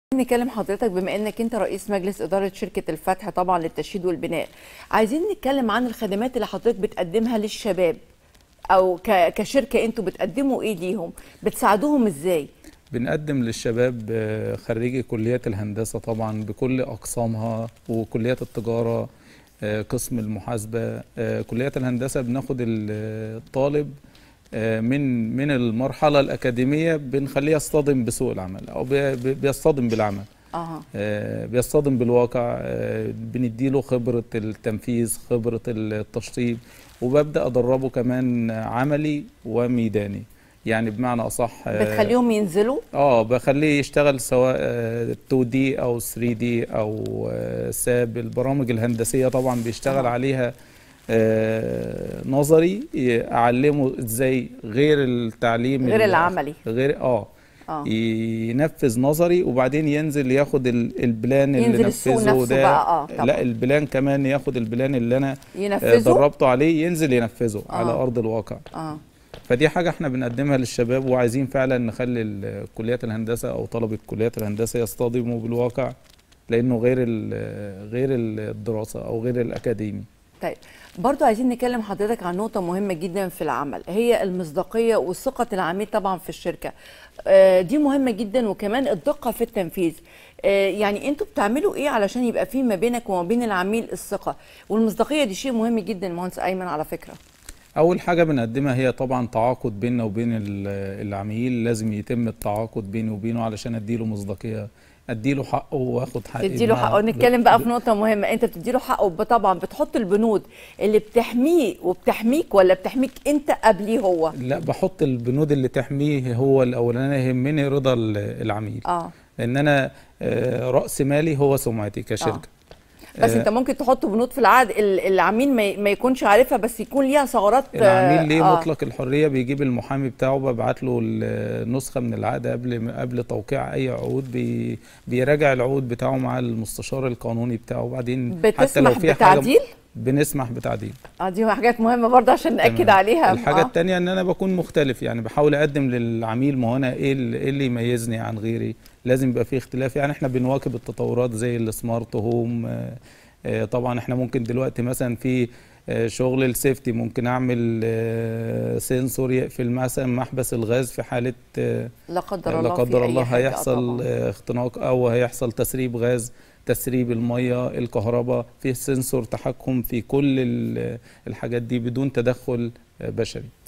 نكلم حضرتك بما انك انت رئيس مجلس اداره شركه الفتح طبعا للتشييد والبناء عايزين نتكلم عن الخدمات اللي حضرتك بتقدمها للشباب او ك- كشركه انتوا بتقدموا ايه ليهم بتساعدوهم ازاي بنقدم للشباب آه، خريجي كليات الهندسة طبعا بكل أقسامها وكليات التجارة آه، قسم المحاسبة آه، كليات الهندسة بناخد ال- الطالب آه، من من المرحلة الأكاديمية بنخليه يصطدم بسوق العمل أو بي- بي- بيصطدم بالعمل اها آه، بيصطدم بالواقع آه، بنديله خبرة التنفيذ خبرة التشطيب وببدأ أدربه كمان عملي وميداني يعني بمعنى أصح آه، بتخليهم ينزلوا اه بخليه يشتغل سواء 2 دي او 3 دي او آه، ساب البرامج الهندسيه طبعا بيشتغل آه. عليها آه، نظري ي- اعلمه ازاي غير التعليم غير ال- العملي غير اه اه ينفذ نظري وبعدين ينزل ياخد ال- البلان اللي ينزل السوق نفذه نفسه ده بقى اه طبعا لا البلان كمان ياخد البلان اللي انا آه، ينفذوا دربته عليه ينزل ينفذه آه. على ارض الواقع اه فدي حاجة احنا بنقدمها للشباب وعايزين فعلا نخلي ال- كليات الهندسة او طلبة كليات الهندسة يصطدموا بالواقع لانه غير ال- غير الدراسة او غير الاكاديمي طيب برضو عايزين نكلم حضرتك عن نقطة مهمة جدا في العمل هي المصداقية وثقة العميل طبعا في الشركة آه، دي مهمة جدا وكمان الدقة في التنفيذ آه، يعني انتوا بتعملوا ايه علشان يبقى في ما بينك وما بين العميل الثقة والمصداقية دي شيء مهم جدا مهندس ايمن على فكرة اول حاجة بنقدمها هي طبعا تعاقد بيننا وبين ال- العميل لازم يتم التعاقد بيني وبينه علشان اديله مصداقية اديله حقه واخد حقي تديله بمعنى- حقه نتكلم بقى في نقطة مهمة انت بتديله حقه ب- طبعا بتحط البنود اللي بتحميه وبتحميك ولا بتحميك انت قبليه هو لا بحط البنود اللي تحميه هو الاولاني يهمني رضا ال- العميل اه لان انا آه، راس مالي هو سمعتي كشركه بس آه، انت ممكن تحط بنود في العقد ال- العميل ما ي- ما يكونش عارفها بس يكون ليها ثغرات آه، العميل ليه آه. مطلق الحريه بيجيب المحامي بتاعه ببعت له النسخه من العقد قبل قبل توقيع اي عقود بي بيراجع العقود بتاعه مع المستشار القانوني بتاعه وبعدين حتى لو بتسمح في حاجه بتعديل بنسمح بتعديل اه دي حاجات مهمه برضه عشان ناكد تمام. عليها الحاجه آه. الثانيه ان انا بكون مختلف يعني بحاول اقدم للعميل ما هو انا ايه اللي إيه اللي يميزني عن غيري لازم يبقى في اختلاف يعني احنا بنواكب التطورات زي السمارت هوم آه، آه، طبعا احنا ممكن دلوقتي مثلا في آه، شغل السيفتي ممكن اعمل آه، سنسور يقفل مثلا محبس الغاز في حاله آه، لا قدر الله لا في قدر أي الله حاجة، آه هيحصل طبعاً. آه، اختناق او هيحصل تسريب غاز تسريب الميه الكهرباء في سنسور تحكم في كل ال- الحاجات دي بدون تدخل آه، بشري